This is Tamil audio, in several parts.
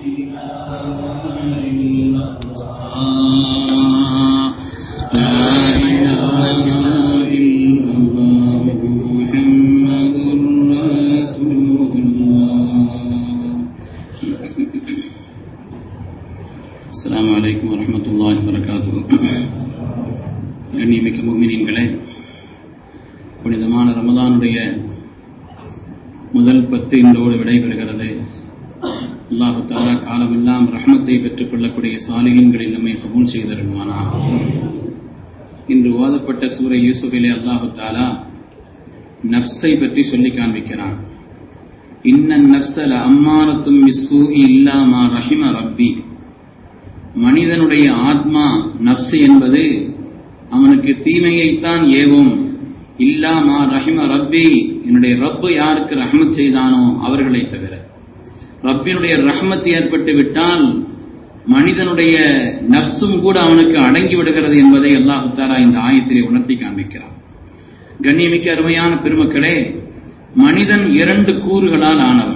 السلام عليكم ورحمة الله وبركاته கண்ணியமிக்க முக்மினீன்களே புனிதமான ரமதானுடைய முதல் பத்து இன்றோடு விடைபெறுகிறது அல்லாஹு தாலா காலமெல்லாம் ரஹ்மத்தை பெற்றுக் கொள்ளக்கூடிய சாலிகின்களில் நம்மை கபூல் செய்தருள்வானா இன்று ஓதப்பட்ட சூரை யூசுஃபிலே அல்லாஹு தாலா நப்சை பற்றி சொல்லி காண்பிக்கிறான் இன்ன நப்சல அம்மாரத்தும் மிஸ்ஸூ இல்லாமா ரஹிம ரப்பி மனிதனுடைய ஆத்மா நப்சு என்பது அவனுக்கு தீமையைத்தான் ஏவும் இல்லாமா ரஹிம ரப்பி என்னுடைய ரப்பு யாருக்கு ரஹமத் செய்தானோ அவர்களை தவிர ரப்பினுடைய ரஹமத் ஏற்பட்டு விட்டால் மனிதனுடைய நப்சும் கூட அவனுக்கு அடங்கி விடுகிறது என்பதை அல்லாஹு தாலா இந்த ஆயத்திலே உணர்த்தி காண்பிக்கிறான் கண்ணியமிக்க அருமையான பெருமக்களே மனிதன் இரண்டு கூறுகளால் ஆனவன்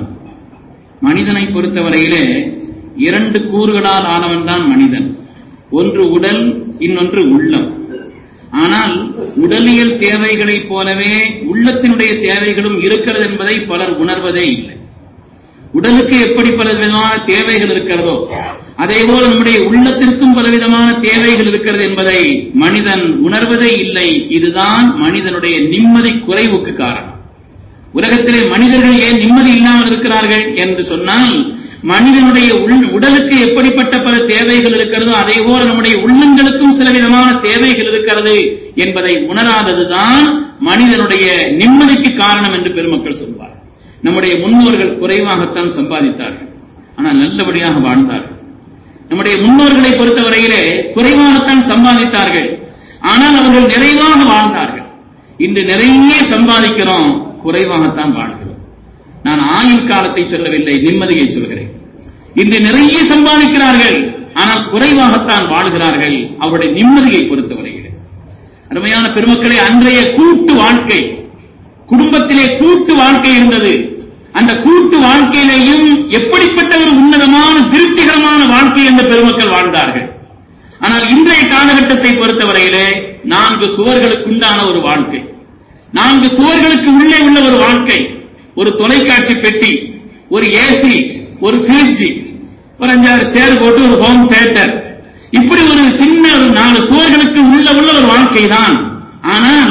மனிதனை பொறுத்தவரையிலே இரண்டு கூறுகளால் ஆனவன் தான் மனிதன் ஒன்று உடல் இன்னொன்று உள்ளம் ஆனால் உடலியல் தேவைகளைப் போலவே உள்ளத்தினுடைய தேவைகளும் இருக்கிறது என்பதை பலர் உணர்வதே இல்லை உடலுக்கு எப்படி பல விதமான தேவைகள் இருக்கிறதோ அதே போல நம்முடைய உள்ளத்திற்கும் பலவிதமான தேவைகள் இருக்கிறது என்பதை மனிதன் உணர்வதே இல்லை இதுதான் மனிதனுடைய நிம்மதி குறைவுக்கு காரணம் உலகத்திலே மனிதர்கள் ஏன் நிம்மதி இல்லாமல் இருக்கிறார்கள் என்று சொன்னால் மனிதனுடைய உடலுக்கு எப்படிப்பட்ட பல தேவைகள் இருக்கிறதோ அதே போல நம்முடைய உள்ளங்களுக்கும் சில விதமான தேவைகள் இருக்கிறது என்பதை உணராததுதான் மனிதனுடைய நிம்மதிக்கு காரணம் என்று பெருமக்கள் சொல்வார் நம்முடைய முன்னோர்கள் குறைவாகத்தான் சம்பாதித்தார்கள் ஆனால் நல்லபடியாக வாழ்ந்தார்கள் நம்முடைய முன்னோர்களை பொறுத்தவரையிலே குறைவாகத்தான் சம்பாதித்தார்கள் ஆனால் அவர்கள் நிறைவாக வாழ்ந்தார்கள் இன்று நிறைய சம்பாதிக்கிறோம் குறைவாகத்தான் வாழ்கிறோம் நான் ஆயுள் காலத்தை சொல்லவில்லை நிம்மதியை சொல்கிறேன் இன்று நிறைய சம்பாதிக்கிறார்கள் ஆனால் குறைவாகத்தான் வாழ்கிறார்கள் அவருடைய நிம்மதியை பொறுத்தவரையில் அருமையான பெருமக்களே அன்றைய கூட்டு வாழ்க்கை குடும்பத்திலே கூட்டு வாழ்க்கை இருந்தது அந்த கூட்டு வாழ்க்கையிலேயும் எப்படிப்பட்ட ஒரு உன்னதமான திருப்திகரமான வாழ்க்கை என்ற பெருமக்கள் வாழ்ந்தார்கள் ஆனால் இன்றைய காலகட்டத்தை பொறுத்தவரையிலே நான்கு சுவர்களுக்குண்டான ஒரு வாழ்க்கை நான்கு சுவர்களுக்கு உள்ளே உள்ள ஒரு வாழ்க்கை ஒரு தொலைக்காட்சி பெட்டி ஒரு ஏசி ஒரு ஃபிரிட்ஜ் ஒரு அஞ்சாறு சேர் போட்டு ஒரு ஹோம் தியேட்டர் இப்படி ஒரு சின்ன ஒரு நாலு சுவர்களுக்கு உள்ள உள்ள ஒரு வாழ்க்கை தான் ஆனால்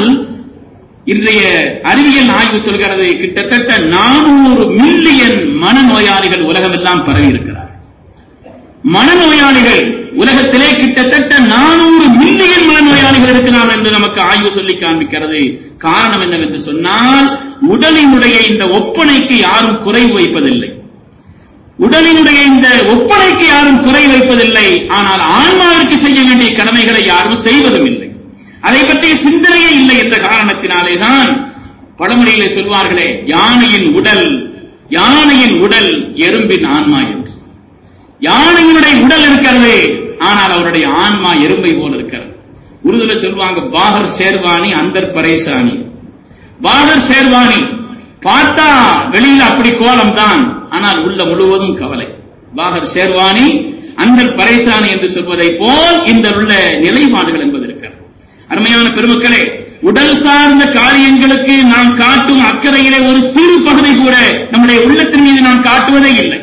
இன்றைய அறிவியல் ஆய்வு சொல்கிறது கிட்டத்தட்ட நானூறு மில்லியன் மனநோயாளிகள் உலகமெல்லாம் பரவி இருக்கிறார் மனநோயாளிகள் உலகத்திலே கிட்டத்தட்ட நானூறு மில்லியன் மனநோயாளிகள் இருக்கிறார் என்று நமக்கு ஆய்வு சொல்லி காண்பிக்கிறது காரணம் என்னவென்று சொன்னால் உடலினுடைய இந்த ஒப்பனைக்கு யாரும் குறைவு வைப்பதில்லை உடலினுடைய இந்த ஒப்பனைக்கு யாரும் குறை வைப்பதில்லை ஆனால் ஆன்மாவிற்கு செய்ய வேண்டிய கடமைகளை யாரும் செய்வதும் இல்லை அதை பற்றிய சிந்தனையே இல்லை என்ற காரணத்தினாலே தான் பழமொழியிலே சொல்வார்களே யானையின் உடல் யானையின் உடல் எறும்பின் ஆன்மா என்று யானையினுடைய உடல் இருக்கிறது ஆனால் அவருடைய ஆன்மா எறும்பை போல இருக்கிறது உருதுல சொல்லுவாங்க பாகர் சேர்வாணி அந்தர் பரேசாணி பாகர் சேர்வாணி பார்த்தா வெளியில அப்படி கோலம் தான் ஆனால் உள்ள முழுவதும் கவலை பாகர் சேர்வாணி அந்தர் பரேசாணி என்று சொல்வதை போல் இந்த உள்ள நிலைப்பாடுகள் என்பது இருக்கிறது அருமையான பெருமக்களே உடல் சார்ந்த காரியங்களுக்கு நாம் காட்டும் அக்கறையிலே ஒரு சிறு பகுதி கூட நம்முடைய உள்ளத்தின் மீது நாம் காட்டுவதே இல்லை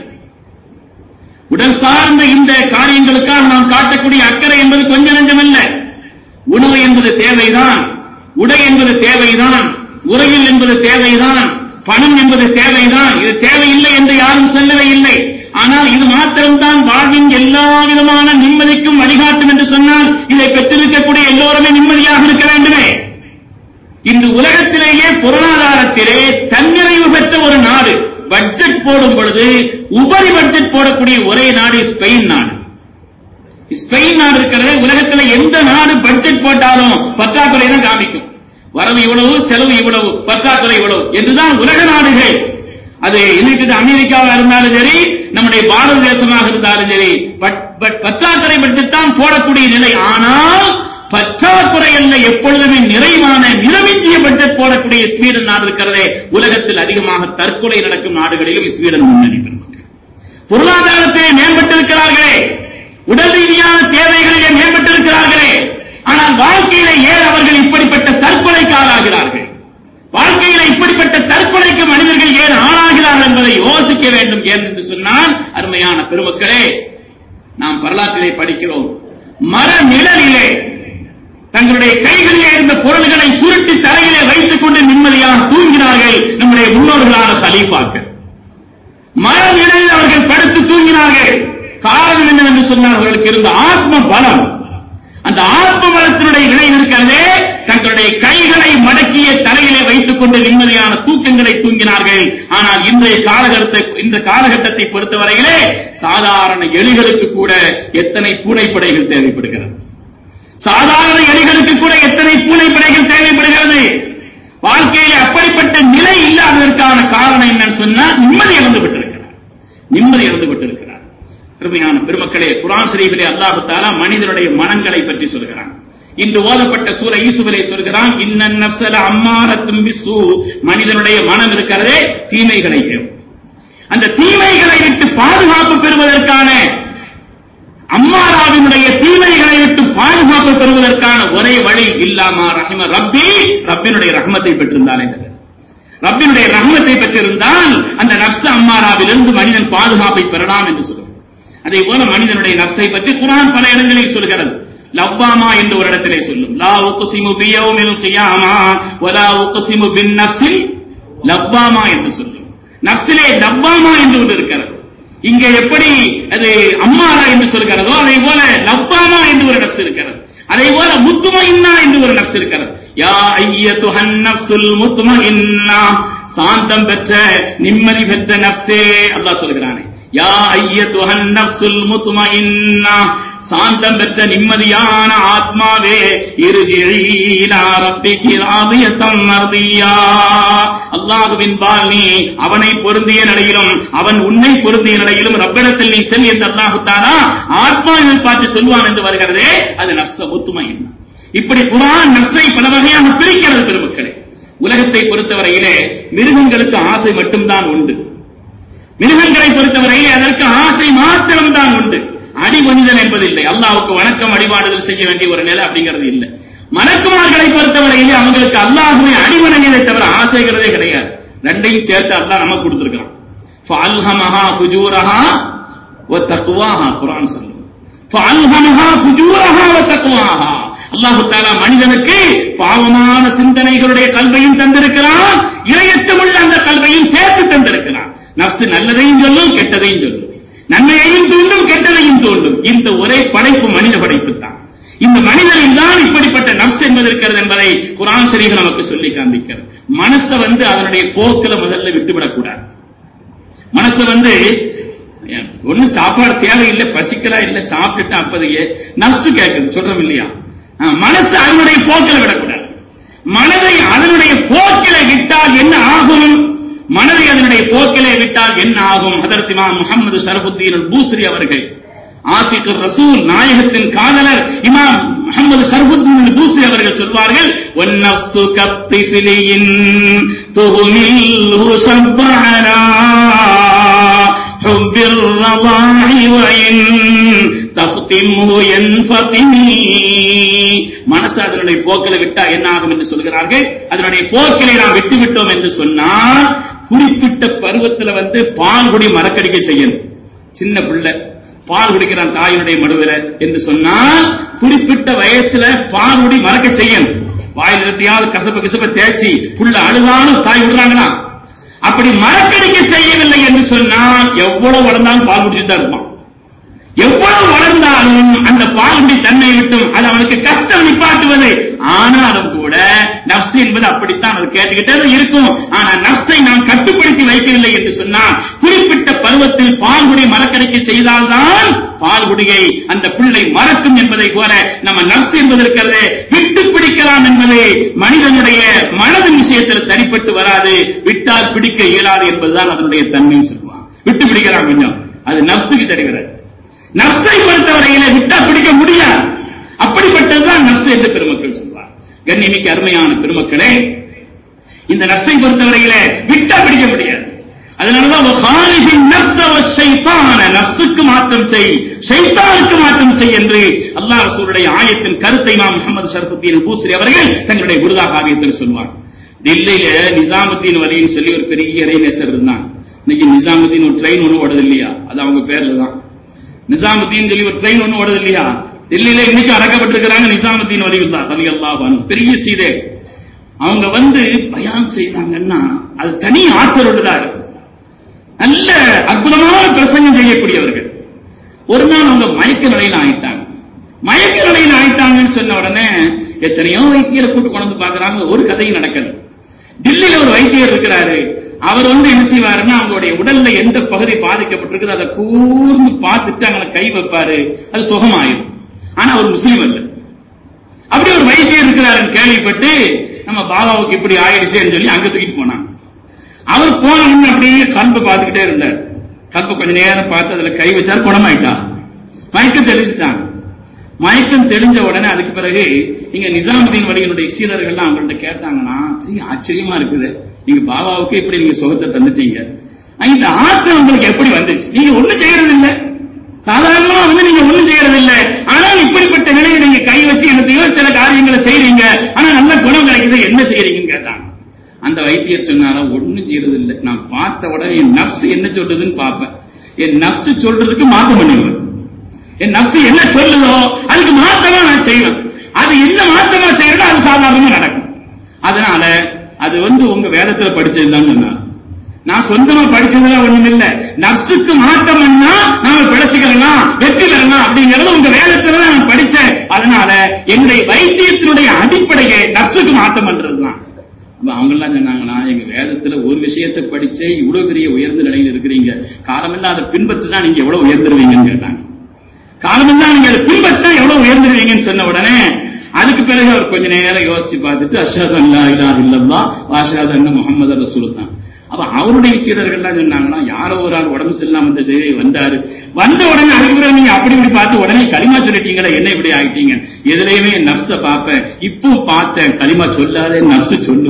உடல் சார்ந்த இந்த காரியங்களுக்காக நாம் காட்டக்கூடிய அக்கறை என்பது கொஞ்ச நஞ்சமல்ல உணவு என்பது தேவைதான் உடை என்பது தேவைதான் உரையில் என்பது தேவைதான் பணம் என்பது தேவைதான் இது தேவையில்லை என்று யாரும் சொல்லவே இல்லை ஆனால் இது மாத்திரம்தான் வாழ்வின் எல்லா விதமான நிம்மதிக்கும் வழிகாட்டும் என்று சொன்னால் இதை பெற்றிருக்கக்கூடிய எல்லோருமே நிம்மதியாக இருக்க வேண்டுமே இன்று உலகத்திலேயே பொருளாதாரத்திலே தன்னிறைவு பெற்ற ஒரு நாடு பட்ஜெட் போடும் பொழுது உபரி பட்ஜெட் போடக்கூடிய ஒரே நாடு ஸ்பெயின் நாடு ஸ்பெயின் நாடு இருக்கிறது உலகத்தில் எந்த நாடு பட்ஜெட் போட்டாலும் பற்றாக்குறை தான் காமிக்கும் வரவு இவ்வளவு செலவு இவ்வளவு பற்றாக்குறை இவ்வளவு என்றுதான் உலக நாடுகள் அது இன்னைக்கு அமெரிக்காவா இருந்தாலும் சரி நம்முடைய பாரத தேசமாக இருந்தாலும் சரி பற்றாக்குறை பட்ஜெட் தான் போடக்கூடிய நிலை ஆனால் பற்றாக்குறை அல்ல எப்பொழுதுமே நிறைவான நிறமிஞ்சிய பட்ஜெட் போடக்கூடிய ஸ்வீடன் நாடு இருக்கிறதே உலகத்தில் அதிகமாக தற்கொலை நடக்கும் நாடுகளிலும் ஸ்வீடன் முன்னணி பெருமக்கள் பொருளாதாரத்திலே மேம்பட்டிருக்கிறார்களே உடல் ரீதியான தேவைகளிலே மேம்பட்டிருக்கிறார்களே ஆனால் வாழ்க்கையில ஏன் அவர்கள் இப்படிப்பட்ட தற்கொலைக்கு ஆளாகிறார்கள் வாழ்க்கையில இப்படிப்பட்ட தற்கொலைக்கு மனிதர்கள் ஏன் ஆளாகிறார்கள் என்பதை யோசிக்க வேண்டும் ஏன் என்று சொன்னால் அருமையான பெருமக்களே நாம் வரலாற்றிலே படிக்கிறோம் மர நிழலிலே தங்களுடைய கைகளிலே இருந்த பொருள்களை சுருட்டி தலையிலே வைத்துக் கொண்டு நிம்மதியாக தூங்கினார்கள் நம்முடைய முன்னோர்களான சலீஃபாக்கள் மர நிழலில் அவர்கள் படுத்து தூங்கினார்கள் காரணம் என்னவென்று சொன்னால் அவர்களுக்கு இருந்த ஆத்ம பலம் அந்த ஆத்ம பலத்தினுடைய நிலை இருக்கிறதே தங்களுடைய கைகளை மடக்கிய தலையிலே வைத்துக் கொண்டு நிம்மதியான தூக்கங்களை தூங்கினார்கள் ஆனால் இன்றைய காலகட்டத்தை இந்த காலகட்டத்தை பொறுத்தவரையிலே சாதாரண எலிகளுக்கு கூட எத்தனை பூனைப்படைகள் தேவைப்படுகிறது சாதாரண எலிகளுக்கு கூட எத்தனை பூனைப்படைகள் தேவைப்படுகிறது வாழ்க்கையிலே அப்படிப்பட்ட நிலை இல்லாததற்கான காரணம் என்னன்னு சொன்னா நிம்மதி இழந்து விட்டிருக்கிறார் நிம்மதி இழந்து விட்டிருக்கிறார் அருமையான பெருமக்களே குரான் ஷரீஃபிலே அல்லாஹு தாலா மனிதனுடைய மனங்களை பற்றி சொல்கிறான் இன்று ஓதப்பட்ட சூர ஈசுவலை சொல்கிறான் இன்னன் நஃப்ஸல அம்மாரத்தும் பிசூ மனிதனுடைய மனம் இருக்கிறதே தீமைகளை ஏவும். அந்த தீமைகளை விட்டு பாதுகாப்பு பெறுவதற்கான அம்மாராவினுடைய தீமைகளை விட்டு பாதுகாப்பு பெறுவதற்கான ஒரே வழி இல்லாமா ரஹிம ரப்பி ரப்பினுடைய ரஹமத்தை பெற்றிருந்தாலே தவிர. ரப்பினுடைய ரஹமத்தை பெற்றிருந்தால் அந்த நப்ச அம்மாராவிலிருந்து மனிதன் பாதுகாப்பை பெறலாம் என்று சொல்லும் அதே போல மனிதனுடைய நப்சை பற்றி குரான் பல இடங்களில் சொல்கிறது லவ்வாமா என்று ஒரு இடத்திலே சொல்லும் லா உக்ஸிமு பியௌமில் கியாமா வலா உக்ஸிமு பின் நஃப்ஸில் லவ்வாமா என்று சொல்லும் நஃப்ஸிலே லவ்வாமா என்று ஒன்று இருக்கிறது இங்கே எப்படி அது அம்மாரா என்று சொல்கிறதோ அதே போல லவ்வாமா என்று ஒரு நஃப்ஸ் இருக்கிறது அதே போல முத்துமைன்னா என்று ஒரு நஃப்ஸ் இருக்கிறது யா ஐயத்துஹன் நஃப்ஸுல் முத்துமைன்னா சாந்தம் பெற்ற நிம்மதி பெற்ற நஃப்ஸே அல்லாஹ் சொல்கிறானே யா ஐயத்துஹன் நஃப்ஸுல் முத்துமைன்னா சாந்தம் பெற்ற நிம்மதியான ஆத்மாவே இருஜிலா ரப்பிக்கு ராதியத்தம் மர்தியா அல்லாஹுவின் பால் நீ அவனை பொருந்திய நிலையிலும் அவன் உன்னை பொருந்திய நிலையிலும் ரப்பிடத்தில் நீ செல் என்று அல்லாஹு தானா ஆத்மாவை பார்த்து சொல்வான் என்று வருகிறதே அது நப்ச ஒத்துமை இப்படி குரான் நப்சை பல வகையாக பிரிக்கிறது பெருமக்களே உலகத்தை பொறுத்தவரையிலே மிருகங்களுக்கு ஆசை மட்டும்தான் உண்டு மிருகங்களை பொறுத்தவரையிலே அதற்கு ஆசை மாத்திரம்தான் உண்டு அடிபணிதல் என்பதில்லை அல்லாவுக்கு வணக்கம் அடிபாடுதல் செய்ய வேண்டிய ஒரு நிலை அப்படிங்கிறது இல்லை மலக்குமார்களை பொறுத்தவரையிலே அவங்களுக்கு அல்லாஹுவை அடிவணங்கியதை தவிர ஆசைகிறதே கிடையாது ரெண்டையும் சேர்த்து அல்லாஹ் நமக்கு கொடுத்திருக்கிறான் ஃபஅல்ஹமஹா ஃபுஜூரஹா வ தக்வாஹா குர்ஆன் சொல்லும் ஃபஅல்ஹமஹா ஃபுஜூரஹா வ தக்வாஹா அல்லாஹு தாலா மனிதனுக்கு பாவமான சிந்தனைகளுடைய கல்வையும் தந்திருக்கிறான் இரையச்சமுள்ள அந்த கல்வையும் சேர்த்து தந்திருக்கிறான் நப்சு நல்லதையும் சொல்லும் கெட்டதையும் சொல்லும் நன்மையையும் தூண்டும் கெட்டதையும் தூண்டும் இந்த ஒரே படைப்பு மனித படைப்பு தான் இந்த மனிதனில் தான் இப்படிப்பட்ட நப்ஸ் என்பது இருக்கிறது என்பதை குரான் ஷரீஃப் நமக்கு சொல்லி காண்பிக்கிறது மனசை வந்து அதனுடைய போக்கில முதல்ல விட்டுவிடக்கூடாது மனசு வந்து ஒன்னும் சாப்பாடு தேவையில்லை பசிக்கலா இல்ல சாப்பிட்டுட்டு அப்பதையே நப்சு கேட்குது சொல்றோம் இல்லையா ஆ, மனசு அதனுடைய போக்கில விடக்கூடாது மனதை அதனுடைய போக்கில விட்டால் என்ன ஆகும் மனதை அதனுடைய போக்கிலே விட்டால் என்ன ஆகும் ஹதரத் இமாம் முகமது ஷரஃபுத்தீன் அல் பூஸ்ரி அவர்கள் ஆசிக் ரசூல் நாயகத்தின் காதலர் இமாம் முகமது ஷரஃபுத்தீன் அல் பூஸ்ரி அவர்கள் சொல்வார்கள் ஒன்னஃப்சு கத்திஃபிலியின் துஹுமில்ஹு ஷப்பஅனா حب الرضاع وإن تختمه ينفطمي மனசு அதனுடைய போக்கில விட்டா என்ன ஆகும் என்று சொல்கிறார்கள் அதனுடைய போக்கிலை நாம் விட்டு விட்டோம் என்று சொன்னால் குறிப்பிட்ட பருவத்துல வந்து பால் குடி மறக்கடிக்க செய்யணும் சின்ன பிள்ளை பால் குடிக்கிறான் தாயினுடைய மடுவில என்று சொன்னால் குறிப்பிட்ட வயசுல பால் குடி மறக்க செய்யணும் வாயில் இருத்தியாவது கசப்ப கசப்ப தேய்ச்சி புள்ள அழுதாலும் தாய் விடுறாங்களா அப்படி மறக்கடிக்க செய்யவில்லை என்று சொன்னால் எவ்வளவு வளர்ந்தாலும் பால் குடிச்சுட்டு தான் இருப்பான் எவ்வளவு வளர்ந்தாலும் அந்த பாலுடைய தன்மை விட்டும் அது அவனுக்கு கஷ்டம் நிப்பாட்டுவது ஆனாலும் கூட நப்சு என்பது அப்படித்தான் அது கேட்டுக்கிட்டே தான் இருக்கும் ஆனா நப்சை நாம் கட்டுப்படுத்தி வைக்கவில்லை என்று சொன்னால் குறிப்பிட்ட பருவத்தில் பால்குடி மறக்கடிக்க செய்தால்தான் பால்குடியை அந்த பிள்ளை மறக்கும் என்பதை போல நம்ம நப்சு என்பது இருக்கிறது விட்டு பிடிக்கலாம் என்பது மனிதனுடைய மனதின் விஷயத்தில் சரிப்பட்டு வராது விட்டால் பிடிக்க இயலாது என்பதுதான் அதனுடைய தன்மை சொல்லுவான் விட்டு பிடிக்கலாம் கொஞ்சம் அது நப்சுக்கு தெரிகிறது நப்சை பொறுத்தவரையில விட்டா பிடிக்க முடியாது அப்படிப்பட்டதுதான் நப்சு என்று பெருமக்கள் சொல்வார் கண்ணிமிக்க அருமையான பெருமக்களே இந்த நப்சை பொறுத்தவரையில விட்டா பிடிக்க முடியாது அதனாலதான் வகாலிஹின் நஃப்ஸ வஷ்ஷைத்தான நஃப்ஸுக்கு மாற்றம் செய் ஷைத்தானுக்கு மாற்றம் செய் என்று அல்லாஹ் ரசூலுடைய ஆயத்தின் கருத்தை இமாம் முஹம்மது ஷரஃபுத்தீன் பூஸ்ரி அவர்கள் தங்களுடைய குருதா காவியத்தில் சொல்வார் டெல்லியில நிசாமுத்தீன் வலின்னு சொல்லி ஒரு பெரிய இறைநேசர் இருந்தான் இன்னைக்கு நிசாமுத்தீன் ஒரு ட்ரெயின் ஒண்ணு ஓடுது இல்லையா அது அவங்க பேர்ல தான் நிசாமுத்தீன் சொல்லி ஒரு ட்ரெயின் ஒண்ணு ஓடுது இல்லையா டெல்லியில இன்னைக்கு அடக்கப்பட்டிருக்கிறாங்க நிசாமுத்தீன் வலியுல்லா ரலி அல்லாஹ் பெரிய சீதே அவங்க வந்து பயான் செய்தாங்கன்னா அது தனி ஆற்றலுள்ளதா இருக்கும் நல்ல அற்புதமான பிரசங்கம் செய்யக்கூடியவர்கள் ஒரு நாள் அவங்க மயக்க நிலையில ஆயிட்டாங்க மயக்க நிலையில ஆயிட்டாங்கன்னு சொன்ன உடனே எத்தனையோ வைத்தியரை கூட்டு கொண்டு வந்து பாக்குறாங்க ஒரு கதையும் நடக்கல டெல்லியில ஒரு வைத்தியர் இருக்கிறாரு அவர் வந்து என்ன செய்வாருன்னா அவங்களுடைய உடல்ல எந்த பகுதி பாதிக்கப்பட்டிருக்குது அதை கூர்ந்து பார்த்துட்டு அங்கே கை வைப்பாரு அது சுகமாயிரும் ஆனா அவர் முஸ்லீம் அல்ல அப்படி ஒரு வைத்தியர் இருக்கிறாருன்னு கேள்விப்பட்டு நம்ம பாபாவுக்கு இப்படி ஆயிடுச்சேன்னு சொல்லி அங்க தூக்கிட்டு போனாங்க அவர் போன உடனே அப்படியே கல்பை பார்த்துக்கிட்டே இருந்தார் கல்பை கொஞ்ச நேரம் பார்த்து அதுல கை வச்சாரு குணமாயிட்டா மயக்கம் தெளிஞ்சுட்டாங்க மயக்கம் தெளிஞ்ச உடனே அதுக்கு பிறகு இங்க நிசாமுதீன் வழியினுடைய சீடர்கள்லாம் அவங்கள்ட்ட கேட்டாங்கன்னா பெரிய ஆச்சரியமா இருக்குது நீங்க பாபாவுக்கு இப்படி நீங்க சுகத்தை தந்துட்டீங்க இந்த ஆற்றல் உங்களுக்கு எப்படி வந்துச்சு நீங்க ஒண்ணும் செய்யறது இல்ல சாதாரணமா வந்து நீங்க ஒண்ணும் செய்யறது இல்ல ஆனால் இப்படிப்பட்ட நிலையை நீங்க கை வச்சு எனக்கு சில காரியங்களை செய்றீங்க ஆனா நல்ல குணம் கிடைக்குது என்ன செய்யறீங்கன்னு கேட்டாங்க அந்த வைத்தியர் சொன்னாரா ஒண்ணும் செய்யறது இல்லை நான் பார்த்த உடனே என் நப்சு என்ன சொல்றதுன்னு பார்ப்பேன் என் நப்சு சொல்றதுக்கு மாத்தம் பண்ணிடுவேன் என் நப்சு என்ன சொல்லுதோ அதுக்கு மாத்தமா நான் செய்வேன் அது என்ன மாத்தமா செய்யறதோ அது சாதாரணமா நடக்கும் அதனால அது வந்து உங்க வேதத்துல படிச்சதுதான் சொன்னார் நான் சொந்தமா படிச்சதுல ஒண்ணும் இல்ல நர்ஸுக்கு மாற்றம்னா நாம பிழைச்சுக்கலாம் வெற்றி பெறலாம் அப்படிங்கறது உங்க வேதத்துல தான் நான் படிச்சேன் அதனால என்னுடைய வைத்தியத்தினுடைய அடிப்படையை நர்ஸுக்கு மாற்றம் பண்றதுதான் அவங்க எல்லாம் சொன்னாங்கன்னா எங்க வேதத்துல ஒரு விஷயத்தை படிச்சே இவ்வளவு பெரிய உயர்ந்த நிலையில் இருக்கிறீங்க காலமெல்லாம் அதை பின்பற்றினா நீங்க எவ்வளவு உயர்ந்துருவீங்கன்னு கேட்டாங்க காலமெல்லாம் நீங்க அதை பின்பற்றினா எவ்வளவு உயர்ந்துருவீங்கன்னு சொன்ன உடனே அதுக்கு பிறகு அவர் கொஞ்ச நேரம் யோசிச்சு பார்த்துட்டு அஷாத் அல்லா இல்லா இல்லல்லா வாஷாத் அண்ணன் முகமது ரசூல் தான் அப்ப அவருடைய சீடர்கள்லாம் சொன்னாங்கன்னா யாரோ ஒரு ஆள் உடம்பு சரியில்லாம வந்த செய்தி வந்தாரு வந்த உடனே அதுக்கு பிறகு நீங்க அப்படி இப்படி பார்த்து உடனே களிமா சொல்லிட்டீங்களே என்ன இப்படி ஆயிட்டீங்க எதுலையுமே நர்ஸ பார்ப்பேன் இப்போ பார்த்தேன் களிமா சொல்லாதே நர்ஸ் சொல்லு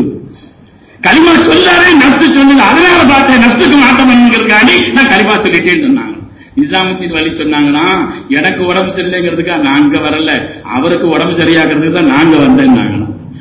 களிமா சொல்லாதே நர்ஸ் சொல்லுது அதனால பார்த்தேன் நர்ஸுக்கு மாட்டம் பண்ணுங்கிறதுக்காண்டி நான் களிமா சொல்லிட்டேன்னு சொன்னாங்க நிசாமுத்தீன் வழி சொன்னாங்கன்னா எனக்கு உடம்பு சரியில்லைங்கிறதுக்கா நாங்க வரல அவருக்கு உடம்பு சரியாகிறதுக்கு தான் நாங்க வந்தேன்னாங்க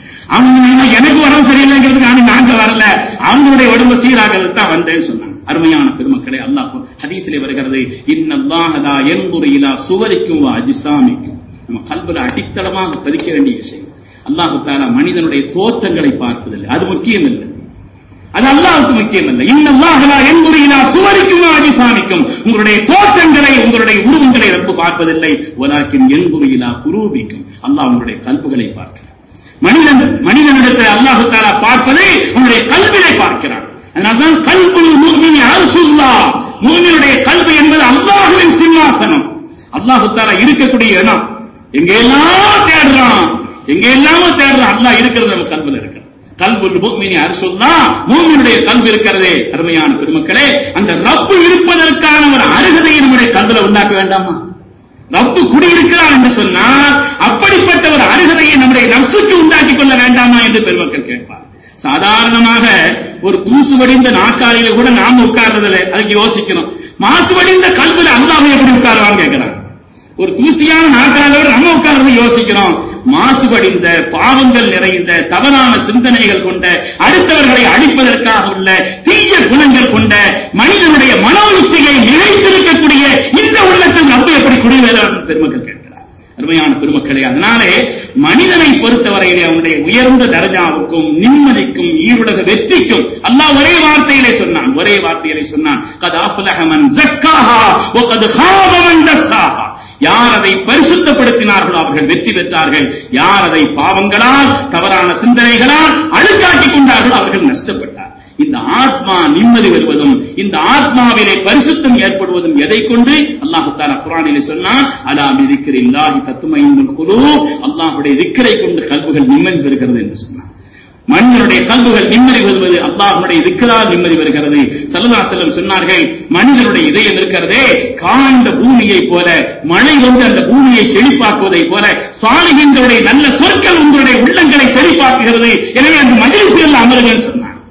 அவங்க எனக்கு உடம்பு சரியில்லைங்கிறதுக்காக நாங்க வரல அவங்களுடைய உடம்பு சீராகிறதுக்கு தான் வந்தேன்னு சொன்னாங்க அருமையான பெருமக்களே அல்லாஹ் ஹதீஸிலே வருகிறது இன்னல்லாஹலா என்புரு இலா சுவரிக்கும் அஜிசாமிக்கும் நம்ம கல்வில அடித்தளமாக பதிக்க வேண்டிய விஷயம் அல்லாஹு தாலா மனிதனுடைய தோற்றங்களை பார்ப்பதில்லை அது முக்கியம் இல்லை அது அல்லாவுக்கு முக்கியம் இல்லை இன்னல்லாஹலா என்புரு இலா சுவரிக்கும் அஜிசாமிக்கும் உங்களுடைய தோற்றங்களை உங்களுடைய உருவங்களை ரப்பு பார்ப்பதில்லை ஒலாக்கின் என்புரு இலா குரூபிக்கும் அல்லாஹ் உங்களுடைய கல்புகளை பார்க்கிறார் மனிதன் மனிதனிடத்தில் அல்லாஹு தாலா பார்ப்பதை உன்னுடைய கல்வியை பார்க்கிறான் அதனால்தான் கல்புல் மூமினி அரசுல்லா மூமினுடைய கல்வி என்பது அல்லாஹுவின் சிம்மாசனம் அல்லாஹு தாலா இருக்கக்கூடிய இடம் எங்கெல்லாம் தேடுறான் எங்கெல்லாமோ தேடுறான் அல்லாஹ் இருக்கிறது நம்ம கல்வியில் இருக்கு கல்புல் மூமினி அரசுல்லா மூமினுடைய கல்வி இருக்கிறதே அருமையான பெருமக்களே அந்த ரப்பு இருப்பதற்கான ஒரு அருகதையை நம்முடைய கல்வில உண்டாக்க வேண்டாமா ரப்பு குடியிருக்கிறான் என்று சொன்னால் அப்படிப்பட்ட ஒரு அருகதையை நம்முடைய நர்சுக்கு உண்டாக்கி கொள்ள வேண்டாமா என்று பெருமக்கள் கேட்பார் சாதாரணமாக ஒரு தூசு வடிந்த நாற்காலியில கூட நாம உட்கார்றதில்ல அதுக்கு யோசிக்கணும் மாசு வடிந்த கல்வில அல்லாம எப்படி உட்காருவான்னு கேட்கிறான் ஒரு தூசியான நாற்காலியோட நம்ம உட்கார்றது யோசிக்கிறோம் மாசுபடிந்த பாவங்கள் நிறைந்த தவறான சிந்தனைகள் கொண்ட அடுத்தவர்களை அழிப்பதற்காக உள்ள தீய குணங்கள் கொண்ட மனிதனுடைய மனோ இச்சையை நிலைத்திருக்கக்கூடிய இந்த உள்ளத்தில் ரப்பு எப்படி குடிவேறான் பெருமக்கள் கேட்கிறார் அருமையான பெருமக்களே அதனாலே மனிதனை பொறுத்தவரையிலே அவனுடைய உயர்ந்த தரஜாவுக்கும் நிம்மதிக்கும் ஈருலக வெற்றிக்கும் அல்லாஹ் ஒரே வார்த்தையிலே சொன்னான் ஒரே வார்த்தையிலே சொன்னான் கதாஃபுலஹமன் ஜக்காஹா ஒ கது ஹாபமன் தஸ்ஸாஹா யார் அதை பரிசுத்தப்படுத்தினார்களோ அவர்கள் வெற்றி பெற்றார்கள் யார் அதை பாவங்களால் தவறான சிந்தனைகளால் அழுக்காக்கிக் கொண்டார்களோ அவர்கள் நஷ்டப்பட்டார் இந்த ஆத்மா நிம்மதி வருவதும் இந்த ஆத்மாவிலே பரிசுத்தம் ஏற்படுவதும் எதை கொண்டு அல்லாஹு தாலா குரானிலே சொன்னான் அலா மிதிக்கிற இல்லாஹி தத்துமையின் குழு அல்லாஹுடைய திக்கரை கொண்டு கல்புகள் நிம்மதி பெறுகிறது என்று சொன்னான் மனிதனுடைய கல்புகள் நிம்மதி வருவது அல்லாஹுடைய திக்கரால் நிம்மதி வருகிறது சல்லா செல்லம் சொன்னார்கள் மனிதனுடைய இதயம் இருக்கிறதே காய்ந்த பூமியை போல மழை வந்து அந்த பூமியை செழிப்பாக்குவதை போல சாலிகின்றவுடைய நல்ல சொற்கள் உங்களுடைய உள்ளங்களை செழிப்பாக்குகிறது எனவே அந்த மகிழ்ச்சிகள் அமருங்கள் சொன்னார்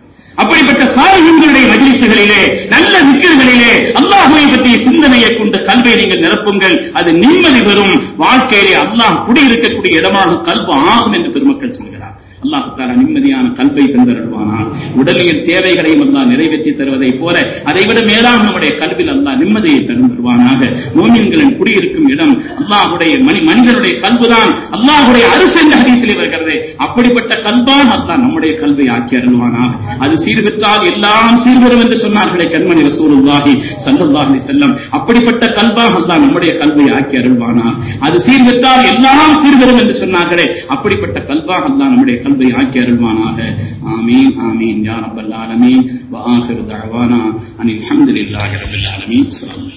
அப்படிப்பட்ட சாலிஹின்களுடைய மஜ்லிஸ்களிலே நல்ல விக்கிர்களிலே அல்லாஹுவை பற்றிய சிந்தனையை கொண்டு கல்வை நீங்கள் நிரப்புங்கள் அது நிம்மதி பெறும் வாழ்க்கையிலே அல்லாஹ் குடியிருக்கக்கூடிய இடமாக கல்வ ஆகும் என்று பெருமக்கள் சொல்கிறார் அல்லாஹ் தாலா நிம்மதியான கல்வை தந்தருள்வானார் உடலியல் தேவைகளையும் அல்லாஹ் நிறைவேற்றி தருவதைப் போல அதைவிட மேலாக நம்முடைய கல்வியில் அல்லாஹ் நிம்மதியை தருவானாக மோமின்களின் குடியிருக்கும் இடம் அல்லாஹுடைய மனி மனிதனுடைய கல்புதான் அல்லாஹுடைய அரசு என்ற ஹதீஸிலே வருகிறது அப்படிப்பட்ட கல்வாக அல்லாஹ் நம்முடைய கல்வை ஆக்கி அருள்வானாக அது சீர்பெற்றால் எல்லாம் சீர்வரும் என்று சொன்னார்களே கண்மணி ரசூலுல்லாஹி ஸல்லல்லாஹு அலைஹி வஸல்லம் அப்படிப்பட்ட கல்வாக அல்லாஹ் நம்முடைய கல்வை ஆக்கி அருள்வானாக அது சீர்பெற்றால் எல்லாம் சீர்வரும் என்று சொன்னார்களே அப்படிப்பட்ட கல்வாக அல்லாஹ் நம்முடைய கல்வை ஆக்கி அருள்வானாக ஆமீன் ஆமீன் யா ரப்பல் ஆலமீன் வ ஆகிரு தஅவானா அனில் ஹம்துலில்லாஹி ரப்பில் ஆலமீன் அஸ்ஸலாமு